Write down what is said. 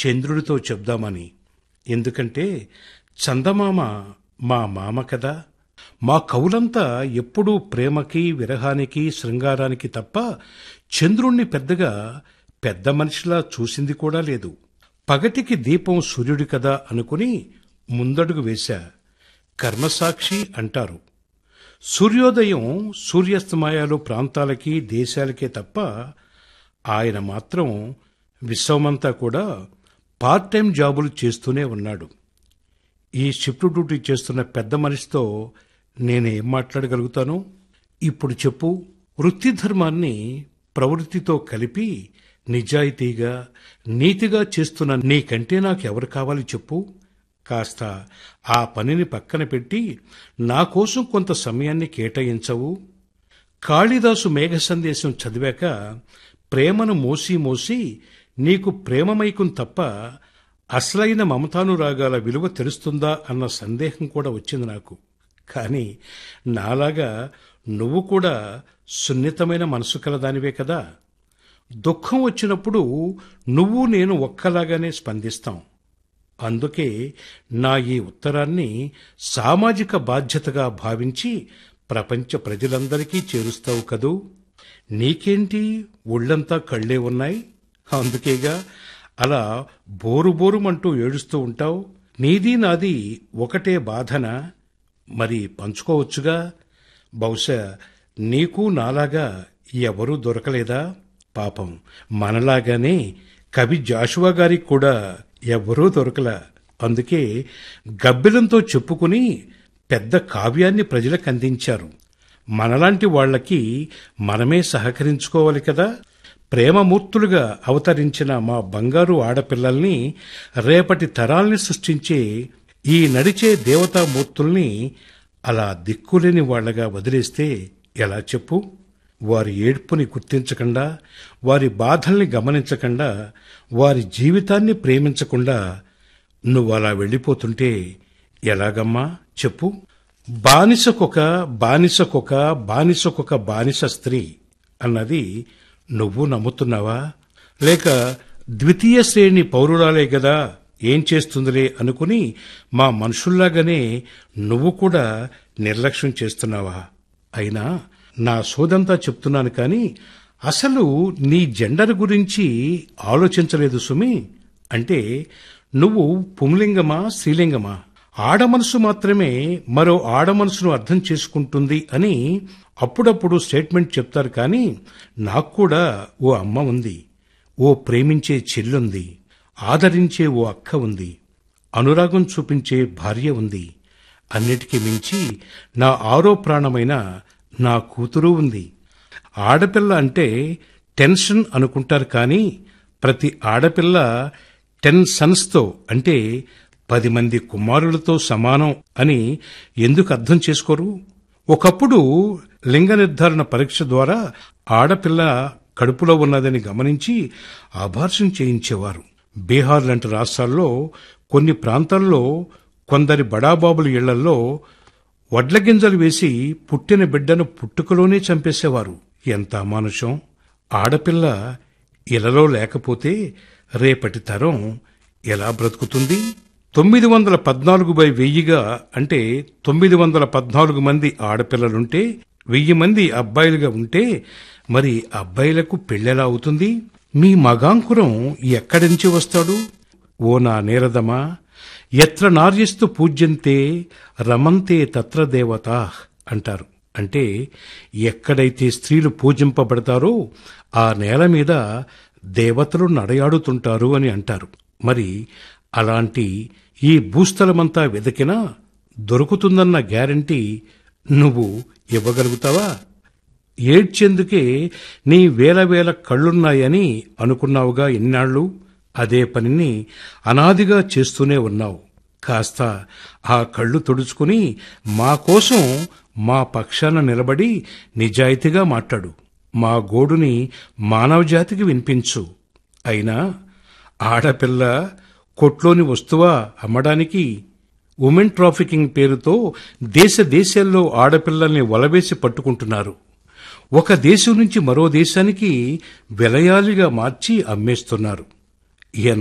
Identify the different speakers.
Speaker 1: చంద్రుడితో చెప్దామని ఎందుకంటే చందమామ మా మామ కదా మా కవులంతా ఎప్పుడూ ప్రేమకి విరహానికి శృంగారానికి తప్ప చంద్రుణ్ణి పెద్దగా పెద్ద మనిషిలా చూసింది కూడా లేదు పగటికి దీపం సూర్యుడి కదా అనుకుని ముందడుగు వేశా కర్మసాక్షి అంటారు సూర్యోదయం సూర్యాస్తమయాలు ప్రాంతాలకి దేశాలకే తప్ప ఆయన మాత్రం విశ్వమంతా కూడా పార్ట్ టైం జాబులు చేస్తూనే ఉన్నాడు ఈ షిఫ్ట్ డ్యూటీ చేస్తున్న పెద్ద మనిషితో నేనేం మాట్లాడగలుగుతాను ఇప్పుడు చెప్పు వృత్తి ధర్మాన్ని ప్రవృత్తితో కలిపి నిజాయితీగా నీతిగా చేస్తున్న నీకంటే నాకెవరు కావాలి చెప్పు కాస్త ఆ పనిని పక్కన పెట్టి నా కోసం కొంత సమయాన్ని కేటాయించవు కాళిదాసు మేఘ సందేశం చదివాక ప్రేమను మోసి మోసి నీకు ప్రేమమైకం తప్ప అసలైన మమతానురాగాల విలువ తెలుస్తుందా అన్న సందేహం కూడా వచ్చింది నాకు కానీ నాలాగా నువ్వు కూడా సున్నితమైన మనసు కలదానివే కదా దుఃఖం వచ్చినప్పుడు నువ్వు నేను ఒక్కలాగానే స్పందిస్తాం అందుకే నా ఈ ఉత్తరాన్ని సామాజిక బాధ్యతగా భావించి ప్రపంచ ప్రజలందరికీ చేరుస్తావు కదూ నీకేంటి ఒళ్ళంతా కళ్ళే ఉన్నాయి అందుకేగా అలా బోరు బోరుమంటూ ఏడుస్తూ ఉంటావు నీది నాది ఒకటే బాధన మరి పంచుకోవచ్చుగా బహుశా నీకు నాలాగా ఎవరూ దొరకలేదా పాపం మనలాగానే కవి జాషువా గారికి కూడా ఎవ్వరూ దొరకలా అందుకే గబ్బిలంతో చెప్పుకుని పెద్ద కావ్యాన్ని ప్రజలకు అందించారు మనలాంటి వాళ్ళకి మనమే సహకరించుకోవాలి కదా ప్రేమమూర్తులుగా అవతరించిన మా బంగారు ఆడపిల్లల్ని రేపటి తరాల్ని సృష్టించే ఈ నడిచే దేవతామూర్తుల్ని అలా దిక్కులేని వాళ్లగా వదిలేస్తే ఎలా చెప్పు వారి ఏడ్పుని గుర్తించకుండా వారి బాధల్ని గమనించకుండా వారి జీవితాన్ని ప్రేమించకుండా నువ్వు అలా వెళ్ళిపోతుంటే ఎలాగమ్మా చెప్పు బానిసకొక బానిసకొక బానిసకొక బానిస స్త్రీ అన్నది నువ్వు నమ్ముతున్నావా లేక ద్వితీయ శ్రేణి పౌరురాలే గదా ఏం చేస్తుందిలే అనుకుని మా మనుషుల్లాగానే నువ్వు కూడా నిర్లక్ష్యం చేస్తున్నావా అయినా నా సోదంతా చెప్తున్నాను కానీ అసలు నీ జెండర్ గురించి ఆలోచించలేదు సుమి అంటే నువ్వు పుంలింగమా స్త్రీలింగమా ఆడమనసు మాత్రమే మరో ఆడమనసును అర్థం చేసుకుంటుంది అని అప్పుడప్పుడు స్టేట్మెంట్ చెప్తారు కానీ నాకు కూడా ఓ అమ్మ ఉంది ఓ ప్రేమించే చెల్లుంది ఆదరించే ఓ అక్క ఉంది అనురాగం చూపించే భార్య ఉంది అన్నిటికీ మించి నా ఆరో ప్రాణమైన నా కూతురు ఉంది ఆడపిల్ల అంటే టెన్షన్ అనుకుంటారు కానీ ప్రతి ఆడపిల్ల టెన్ సన్స్తో అంటే పది మంది కుమారులతో సమానం అని ఎందుకు అర్థం చేసుకోరు ఒకప్పుడు లింగ నిర్ధారణ పరీక్ష ద్వారా ఆడపిల్ల కడుపులో ఉన్నదని గమనించి అబార్షన్ చేయించేవారు బీహార్ లాంటి రాష్ట్రాల్లో కొన్ని ప్రాంతాల్లో కొందరి బడాబాబుల ఇళ్లలో వడ్ల గింజలు వేసి పుట్టిన బిడ్డను పుట్టుకలోనే చంపేసేవారు ఎంత అమానుషం ఆడపిల్ల ఇలలో లేకపోతే రేపటి తరం ఎలా బ్రతుకుతుంది తొమ్మిది వందల పద్నాలుగు బై వెయ్యిగా అంటే తొమ్మిది వందల పద్నాలుగు మంది ఆడపిల్లలుంటే వెయ్యి మంది అబ్బాయిలుగా ఉంటే మరి అబ్బాయిలకు పెళ్ళెలా అవుతుంది మీ మగాంకురం ఎక్కడి నుంచి వస్తాడు ఓ నా నేరదమా ఎత్ర నార్యస్తు పూజ్యంతే రమంతే తత్ర దేవతా అంటారు అంటే ఎక్కడైతే స్త్రీలు పూజింపబడతారో ఆ నేల మీద దేవతలు నడయాడుతుంటారు అని అంటారు మరి అలాంటి ఈ భూస్థలమంతా వెతికినా దొరుకుతుందన్న గ్యారంటీ నువ్వు ఇవ్వగలుగుతావా ఏడ్చేందుకే నీ వేల వేల కళ్ళున్నాయని అనుకున్నావుగా ఎన్నాళ్ళు అదే పనిని అనాదిగా చేస్తూనే ఉన్నావు కాస్త ఆ కళ్ళు తుడుచుకుని మా కోసం మా పక్షాన నిలబడి నిజాయితీగా మాట్లాడు మా గోడుని మానవజాతికి వినిపించు అయినా ఆడపిల్ల కొట్లోని వస్తువా అమ్మడానికి ఉమెన్ ట్రాఫికింగ్ పేరుతో దేశ దేశాల్లో ఆడపిల్లల్ని వలవేసి పట్టుకుంటున్నారు ఒక దేశం నుంచి మరో దేశానికి వెలయాలిగా మార్చి అమ్మేస్తున్నారు